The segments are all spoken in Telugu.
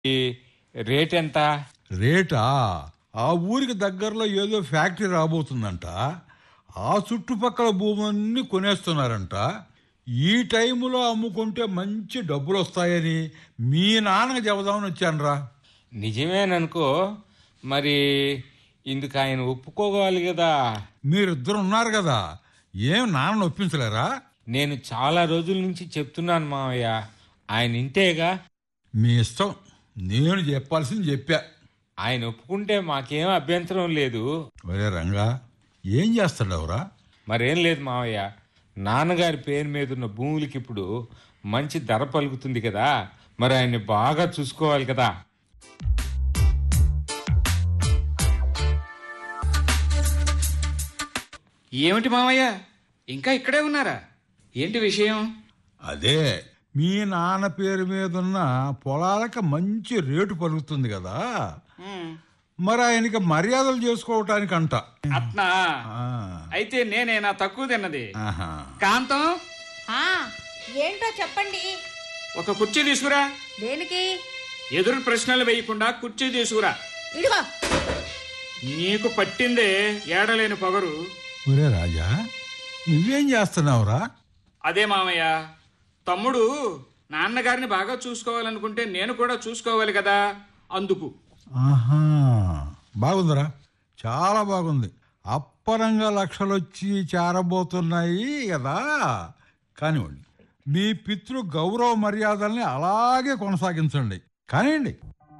ఈ రేట్ ఎంత రేటా ఆ ఊరికి దగ్గరలో ఏదో ఫ్యాక్టరీ రాబోతుందంట ఆ చుట్టుపక్కల భూములన్నీ కొనేస్తున్నారంట ఈ టైములో అమ్ముకుంటే మంచి డబ్బులు వస్తాయని మీ నాన్నకి చెబుదామని వచ్చానురా నిజమేననుకో మరి ఇందుకు ఆయన ఒప్పుకోవాలి కదా మీరిద్దరు ఉన్నారు కదా ఏం నాన్న ఒప్పించలేరా నేను చాలా రోజుల నుంచి చెప్తున్నాను మావయ్య ఆయన ఇంటేగా మీ ఇష్టం నేను చెప్పాల్సింది చెప్పా ఆయన ఒప్పుకుంటే మాకేం అభ్యంతరం లేదు ఒరే రంగా ఏం చేస్తాడవరా మరేం లేదు మావయ్య నాన్నగారి పేరు మీద ఉన్న భూములకి ఇప్పుడు మంచి ధర పలుకుతుంది కదా మరి ఆయన్ని బాగా చూసుకోవాలి కదా ఏమిటి మామయ్య ఇంకా ఇక్కడే ఉన్నారా ఏంటి విషయం అదే మీ నాన్న పేరు మీద ఉన్న పొలాలకు మంచి రేటు పలుకుతుంది కదా మరి ఆయనకి మర్యాదలు చేసుకోవటానికి అంట అట్నా ఆ, అయితే నేనేనా తక్కువ తిన్నది ఆహా. కాంతం ఆ, ఏంటో చెప్పండి ఒక కుర్చీ తీసుకురా దేనికి ఎదురు ప్రశ్నలు వేయకుండా కుర్చీ తీసుకురా ఇదిగో నీకు పట్టిందే ఏడలేని పొగరు ఒరే రాజా నువ్వేం చేస్తున్నావురా అదే మామయ్య తమ్ముడు నాన్నగారిని బాగా చూసుకోవాలనుకుంటే నేను కూడా చూసుకోవాలి కదా అందుకు ఆహా బాగుందిరా చాలా బాగుంది అప్పరంగా లక్షలు వచ్చి చేరబోతున్నాయి కదా కానివ్వండి మీ పితృ గౌరవ మర్యాదల్ని అలాగే కొనసాగించండి కానివ్వండి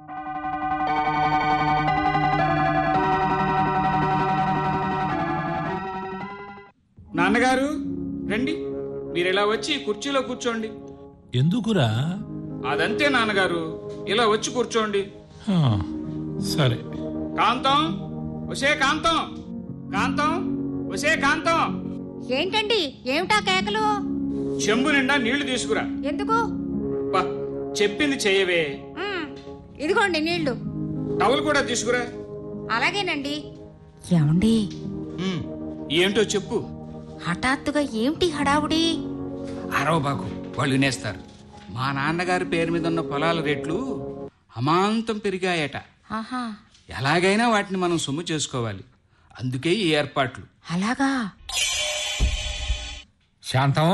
నాన్నగారు రండి మీరు ఇలా వచ్చి కుర్చీలో కూర్చోండి ఎందుకురా అదంతే నాన్నగారు ఇలా వచ్చి కూర్చోండి హా, సరే కాంతం ఒసే కాంతం కాంతం ఒసే కాంతం ఏంటండి ఏమిటా కేకలు చెంబు నిండా నీళ్లు తీసుకురా ఎందుకు బా చెప్పింది చెయ్యవే మ్, ఇదిగోండి నీళ్లు టవల్ కూడా తీసుకురా అలాగేనండి ఏమండి ఉమ్, ఏంటో చెప్పు హఠాత్తుగా ఏమిటి హడావుడి అరవబాకు వాళ్ళు వినేస్తారు మా నాన్నగారి పేరు మీద ఉన్న పొలాల రేట్లు అమాంతం పెరిగాయట ఆహా ఎలాగైనా వాటిని మనం సొమ్ము చేసుకోవాలి అందుకే ఈ ఏర్పాట్లు అలాగా శాంతం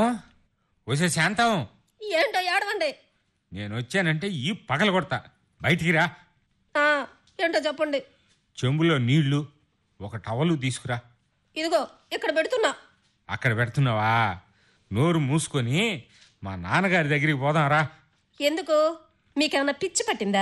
వసే శాంతం ఏంటో ఏడవండి నేను వచ్చానంటే ఈ పగల కొడతా బయటికి రా ఆ, ఏంటో చెప్పండి చెంబులో నీళ్లు ఒక టవలు తీసుకురా ఇదిగో ఇక్కడ పెడుతున్నా అక్కడ పెడుతున్నావా నోరు మూసుకొని మా నాన్నగారి దగ్గరికి పోదాం రా ఎందుకు మీకేమన్నా పిచ్చి పట్టిందా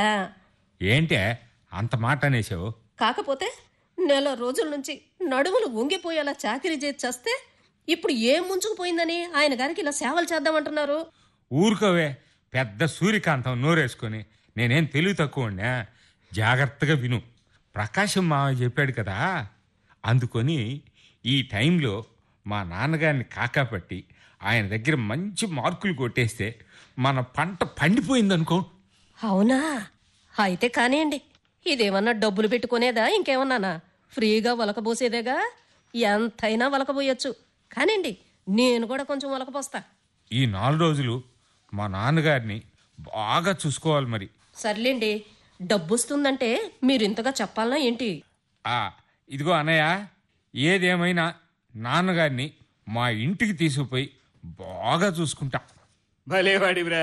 ఏంటే అంత మాట అనేసావు కాకపోతే నెల రోజుల నుంచి నడుములు వంగిపోయేలా చాకరీ చేసి చేస్తే ఇప్పుడు ఏం ముంచుకుపోయిందని ఆయన గారికి ఇలా సేవలు చేద్దామంటున్నారు ఊరుకోవే పెద్ద సూర్యకాంతం నోరేసుకొని నేనేం తెలివి తక్కువ జాగ్రత్తగా విను ప్రకాశం మావయ్య చెప్పాడు కదా అందుకొని ఈ టైంలో మా నాన్నగారిని కాకాపట్టి ఆయన దగ్గర మంచి మార్కులు కొట్టేస్తే మన పంట పండిపోయిందనుకో అవునా అయితే కానివ్వండి ఇదేమన్నా డబ్బులు పెట్టుకునేదా ఇంకేమన్నానా ఫ్రీగా వలకబోసేదేగా ఎంతైనా వలకబోయొచ్చు కానివ్వండి నేను కూడా కొంచెం వలకపోస్తా ఈ నాలుగు రోజులు మా నాన్నగారిని బాగా చూసుకోవాలి మరి సర్లేండి డబ్బు వస్తుందంటే మీరు ఇంతగా చెప్పాలనా ఏంటి ఆ ఇదిగో అన్నయ్య ఏదేమైనా నాన్నగారిని మా ఇంటికి తీసుకుపోయి బాగా చూసుకుంటా భలేవాడివిరా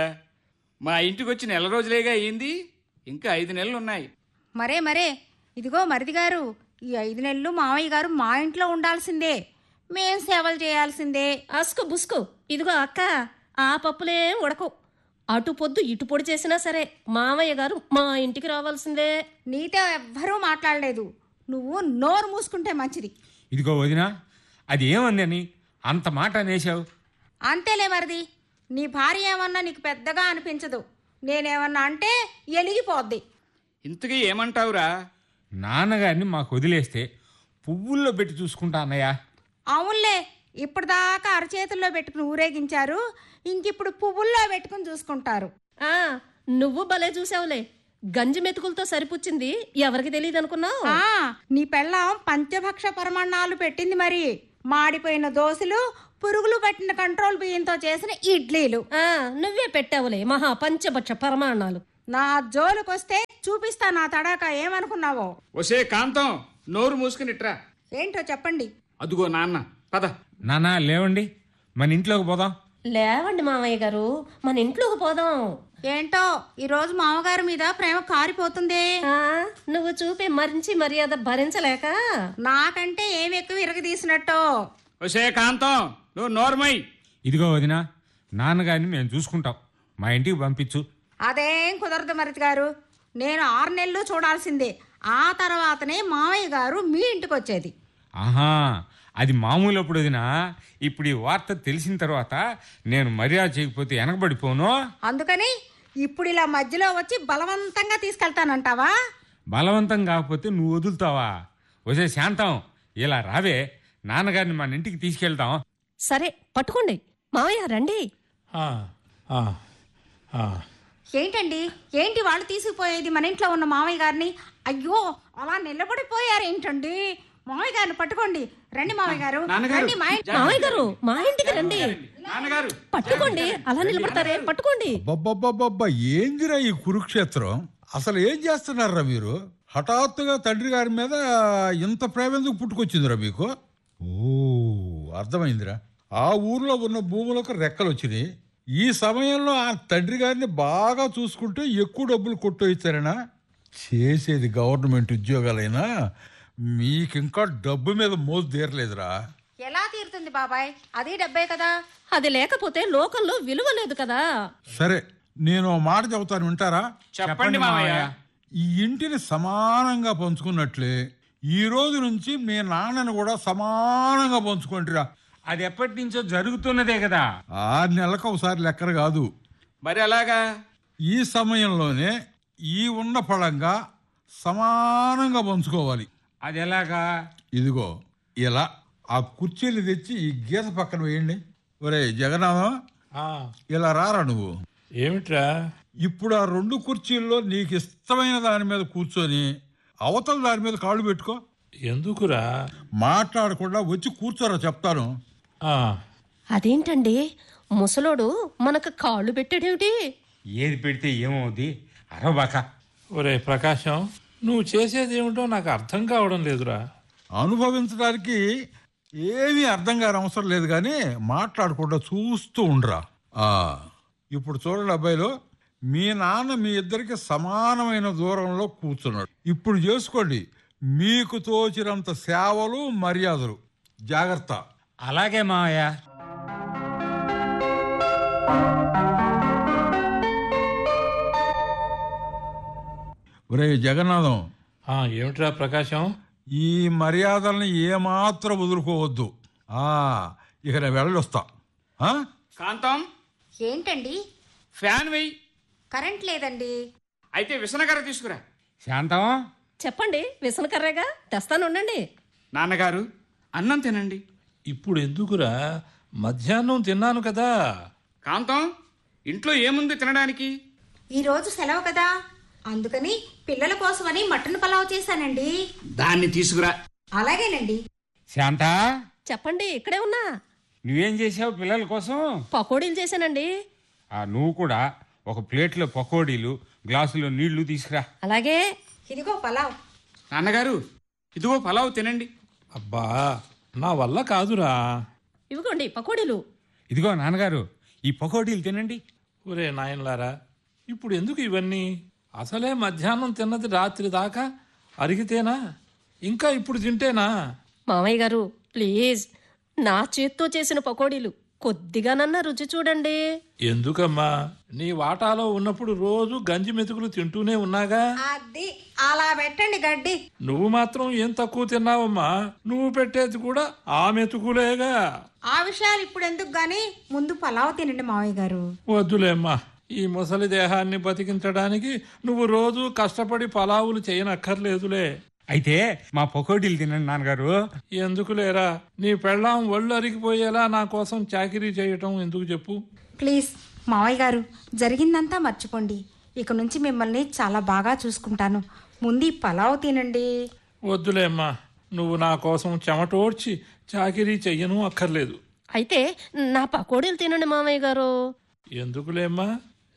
మా ఇంటికి వచ్చి నెల రోజులేగా అయింది ఇంకా ఐదు నెలలు ఉన్నాయి మరే మరే ఇదిగో మరిది గారు ఈ ఐదు నెలలు మామయ్య గారు మా ఇంట్లో ఉండాల్సిందే మేం సేవలు చేయాల్సిందే అస్కు బుస్కు ఇదిగో అక్క ఆ పప్పులే ఉడకవు అటు పొద్దు ఇటు పొడి చేసినా సరే మామయ్య గారు మా ఇంటికి రావాల్సిందే నీతో ఎవ్వరూ మాట్లాడలేదు నువ్వు నోరు మూసుకుంటే మంచిది ఇదిగో వదినా అది ఏమందని అంత మాట అనేసావు అంతేలే మరిది నీ భార్య ఏమన్నా నీకు పెద్దగా అనిపించదు నేనేమన్నా అంటే ఎలిగిపోద్ది ఇంతకీ ఏమంటావురా నాన్నగారిని మాకు వదిలేస్తే పువ్వుల్లో పెట్టి చూసుకుంటా అన్నయ్య అవునులే ఇప్పటిదాకా అరచేతుల్లో పెట్టుకుని ఊరేగించారు ఇంకిప్పుడు పువ్వుల్లో పెట్టుకుని చూసుకుంటారు ఆ నువ్వు భలే చూసావులే గంజి మెతుకులతో సరిపుచ్చింది ఎవరికి తెలియదు అనుకున్నావు ఆ నీ పెళ్ళాం పంచభక్ష పరమాణాలు పెట్టింది మరి మాడిపోయిన దోశలు పురుగులు పట్టిన కంట్రోల్ బియ్యంతో చేసిన ఇడ్లీలు ఆ నువ్వే పెట్టావులే మహా పంచభక్ష పరమాణాలు నా జోలుకొస్తే చూపిస్తా నా తడాక ఏమనుకున్నావో ఒసే కాంతం నోరు మూసుకుని ఇట్రా ఏంటో చెప్పండి అదుగో నాన్న పద నానా లేవండి మన ఇంట్లోకి పోదాం లేవండి మామయ్య గారు మన ఇంట్లోకి పోదాం ఏంటో ఈరోజు మామగారి మీద ప్రేమ కారిపోతుంది ఆ, నువ్వు చూపే మరించి మర్యాద భరించలేక నాకంటే ఏమి ఎక్కువ ఇరగదీసినట్టు ఒసే కాంతం నువ్వు నోరుమై ఇదిగో వదిన నాన్నగారిని మేము చూసుకుంటాం మా ఇంటికి పంపించు అదేం కుదరదు మరిది గారు నేను ఆరు నెలలు చూడాల్సిందే ఆ తర్వాతనే మామయ్య గారు మీ ఇంటికి వచ్చేది ఆహా అది మామూలు అప్పుడు వదినా ఇప్పుడు ఈ వార్త తెలిసిన తర్వాత నేను మర్యాద చేయకపోతే వెనకబడిపోను అందుకని ఇప్పుడు ఇలా మధ్యలో వచ్చి బలవంతంగా తీసుకెళ్తానంటావా బలవంతం కాకపోతే నువ్వు వదులుతావా వసే శాంతం ఇలా రావే నాన్నగారిని మన ఇంటికి తీసుకెళ్తాం సరే పట్టుకోండి మామయ్య రండి ఆ, ఆ, ఆ. ఏంటండి ఏంటి వాళ్ళు తీసుకుపోయేది మన ఇంట్లో ఉన్న మామయ్య గారిని అయ్యో అలా నిలబడిపోయారేంటండి మామయ్య గారిని పట్టుకోండి రండి మామయ్య గారు నాన్నగారు, రండి మా ఇంటి మామయ్య గారు మా ఇంటికి రండి నాన్నగారు పట్టుకోండి అలా నిలబడతారే పట్టుకోండి అబ్బబ్బబ్బబ్బబ్బా ఏందిరా ఈ కురుక్షేత్రం అసలు ఏం చేస్తున్నారా మీరు హఠాత్తుగా తండ్రి గారి మీద ఇంత ప్రేమ ఎందుకు పుట్టుకొచ్చిందిరా మీకు ఓ అర్థమైందిరా ఆ ఊర్లో ఉన్న భూములకు రెక్కలు వచ్చినాయి ఈ సమయంలో ఆ తండ్రి గారిని బాగా చూసుకుంటే ఎక్కువ డబ్బులు కొట్టు ఇచ్చారనా చేసేది గవర్నమెంట్ ఉద్యోగాలైనా మీకింకా డబ్బు మీద మోజు తీరలేదురా ఎలా తీరుతుంది బాబాయ్ అది డబ్బే కదా అది లేకపోతే లోకంలో విలువ లేదు కదా సరే నేను ఓ మాట చెబుతాను వింటారా చెప్పండి మామయ్య ఈ ఇంటిని సమానంగా పంచుకున్నట్లే ఈ రోజు నుంచి మీ నాన్నని కూడా సమానంగా పంచుకుంటారా అది ఎప్పటి నుంచో జరుగుతున్నదే కదా ఆరు నెలలకు ఒకసారి లెక్కన కాదు మరి అలాగా ఈ సమయంలోనే ఈ ఉన్న పళంగా సమానంగా పంచుకోవాలి అది ఎలాగా ఇదిగో ఇలా ఆ కుర్చీలు తెచ్చి ఈ గీత పక్కన వేయండి ఒరే జగన్నాథం ఆ, ఇలా రారా నువ్వు ఏమిట్రా ఇప్పుడు ఆ రెండు కుర్చీల్లో నీకు ఇష్టమైన దాని మీద కూర్చొని అవతల దాని మీద కాళ్ళు పెట్టుకో ఎందుకురా మాట్లాడకుండా వచ్చి కూర్చోరా చెప్తాను ఆ, అదేంటండి ముసలోడు మనకు కాళ్ళు పెట్టాడేమిటి ఏది పెడితే ఏమవుద్ది అరవబాక ఒరే ప్రకాశం నువ్వు చేసేది ఏమిటో నాకు అర్థం కావడం లేదురా అనుభవించడానికి ఏమీ అర్థం కాని అవసరం లేదు కానీ మాట్లాడకుండా చూస్తూ ఉండరా ఆ, ఇప్పుడు చూడండి అబ్బాయిలు మీ నాన్న మీ ఇద్దరికి సమానమైన దూరంలో కూర్చున్నాడు ఇప్పుడు చేసుకోండి మీకు తోచినంత సేవలు మర్యాదలు జాగ్రత్త అలాగే మావయ్య ఒరే జగన్నాథం ఆ, ఏమిట్రా ప్రకాశం ఈ మర్యాదల్ని ఏమాత్రం వదులుకోవద్దు ఆ ఇక నేను వెళ్ళొస్తా ఆ? కాంతం ఏంటండి ఫ్యాన్ వెయ్యి కరెంట్ లేదండి అయితే విసనకర్ర తీసుకురా శాంతం చెప్పండి విసనకర్రగా తెస్తాను ఉండండి నాన్నగారు అన్నం తినండి ఇప్పుడు ఎందుకురా మధ్యాహ్నం తిన్నాను కదా కాంతం ఇంట్లో ఏముంది తినడానికి ఈరోజు సెలవు కదా అందుకని పిల్లల కోసమని మటన్ పలావ్ చేశానండి దాన్ని తీసుకురా అలాగేనండి శాంత చెప్పండి ఇక్కడే ఉన్నా నువ్వేం చేసావు పిల్లల కోసం పకోడీలు చేశానండి ఆ నువ్వు కూడా ఒక ప్లేట్లో పకోడీలు గ్లాసులో నీళ్లు తీసుకురా అలాగే ఇదిగో పలావ్ నాన్నగారు ఇదిగో పలావ్ తినండి అబ్బా నా వల్ల కాదురా ఇవ్వకోండి పకోడీలు ఇదిగో నాన్నగారు ఈ పకోడీలు తినండి ఒరే నాయనలారా ఇప్పుడు ఎందుకు ఇవన్నీ అసలే మధ్యాహ్నం తిన్నది రాత్రి దాకా అరిగితేనా ఇంకా ఇప్పుడు తింటేనా మామయ్య గారు ప్లీజ్ నా చేత్తో చేసిన పకోడీలు కొద్దిగానన్నా రుచి చూడండి ఎందుకమ్మా నీ వాటాలో ఉన్నప్పుడు రోజు గంజి మెతుకులు తింటూనే ఉన్నాగా అది అలా పెట్టండి గడ్డి నువ్వు మాత్రం ఏం తక్కువ తిన్నావమ్మా నువ్వు పెట్టేది కూడా ఆ మెతుకులేగా ఆ విషయాలు ఇప్పుడు ఎందుకు గాని ముందు పలావ్ తినండి మావయ్య గారు వద్దులేమ్మా ఈ ముసలి దేహాన్ని బతికించడానికి నువ్వు రోజు కష్టపడి పలావులు చేయనక్కర్లేదులే అయితే మా పకోడీలు తినండి నాన్నగారు ఎందుకులేరా నీ పెళ్ళాం ఒళ్ళు అరిగిపోయేలా నా కోసం చాకిరీ చేయటం ఎందుకు చెప్పు ప్లీజ్ మావయ్య గారు జరిగిందంతా మర్చిపోండి ఇక నుంచి మిమ్మల్ని చాలా బాగా చూసుకుంటాను ముందు ఈ పలావ్ తినండి వద్దులేమ్మా నువ్వు నా కోసం చెమటోడ్చి చాకిరీ చెయ్యను అక్కర్లేదు అయితే నా పకోడీలు తినండి మామయ్య గారు ఎందుకులేమ్మా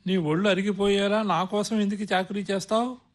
నీ ఒళ్ళు అరిగిపోయేలా నా కోసం ఎందుకు చాకరీ చేస్తావు